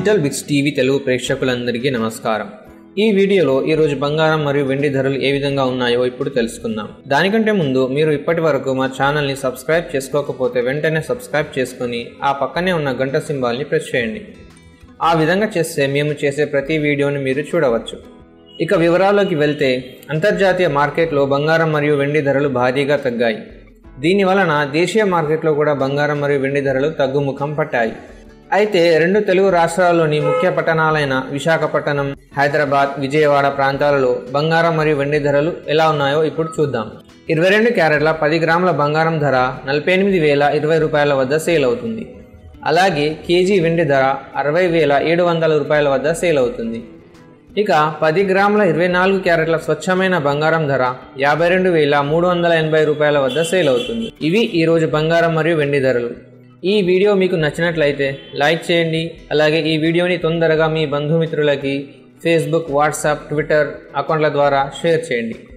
digital బిక్స్ TV Telugu ప్రేక్షకులందరికీ నమస్కారం ఈ వీడియోలో ఈరోజు బంగారం మరియు వెండి ధరలు ఏ విధంగా ఉన్నాయో ఇప్పుడు తెలుసుకుందాం దానికంటే ముందు మీరు ఇప్పటి వరకు మా ఛానల్ని సబ్స్క్రైబ్ చేసుకోకపోతే వెంటనే సబ్స్క్రైబ్ చేసుకొని ఆ పక్కనే ఉన్న గంట సింబాల్ని ప్రెస్ చేయండి ఆ విధంగా చేస్తే మేము చేసే ప్రతి వీడియోని మీరు చూడవచ్చు ఇక వివరాల్లోకి వెళ్తే అంతర్జాతీయ మార్కెట్లో బంగారం మరియు వెండి ధరలు భారీగా తగ్గాయి దీని వలన దేశీయ మార్కెట్లో కూడా బంగారం మరియు వెండి ధరలు తగ్గుముఖం పట్టాయి అయితే రెండు తెలుగు రాష్ట్రాల్లోని ముఖ్య పట్టణాలైన విశాఖపట్నం హైదరాబాద్ విజయవాడ ప్రాంతాలలో బంగారం మరియు వెండి ధరలు ఎలా ఉన్నాయో ఇప్పుడు చూద్దాం ఇరవై రెండు క్యారెట్ల పది గ్రాముల బంగారం ధర నలభై ఎనిమిది వేల ఇరవై రూపాయల వద్ద సేల్ అవుతుంది అలాగే కేజీ వెండి ధర అరవై వేల ఏడు వందల రూపాయల వద్ద సేల్ అవుతుంది ఇక పది గ్రాముల ఇరవై నాలుగు క్యారెట్ల స్వచ్ఛమైన బంగారం ధర యాభై రెండు వేల మూడు వందల ఎనభై రూపాయల వద్ద సేల్ అవుతుంది ఇవి ఈరోజు బంగారం మరియు వెండి ధరలు ఈ వీడియో మీకు నచ్చినట్లయితే లైక్ చేయండి అలాగే ఈ వీడియోని తొందరగా మీ బంధుమిత్రులకి ఫేస్బుక్ వాట్సాప్ ట్విట్టర్ అకౌంట్ల ద్వారా షేర్ చేయండి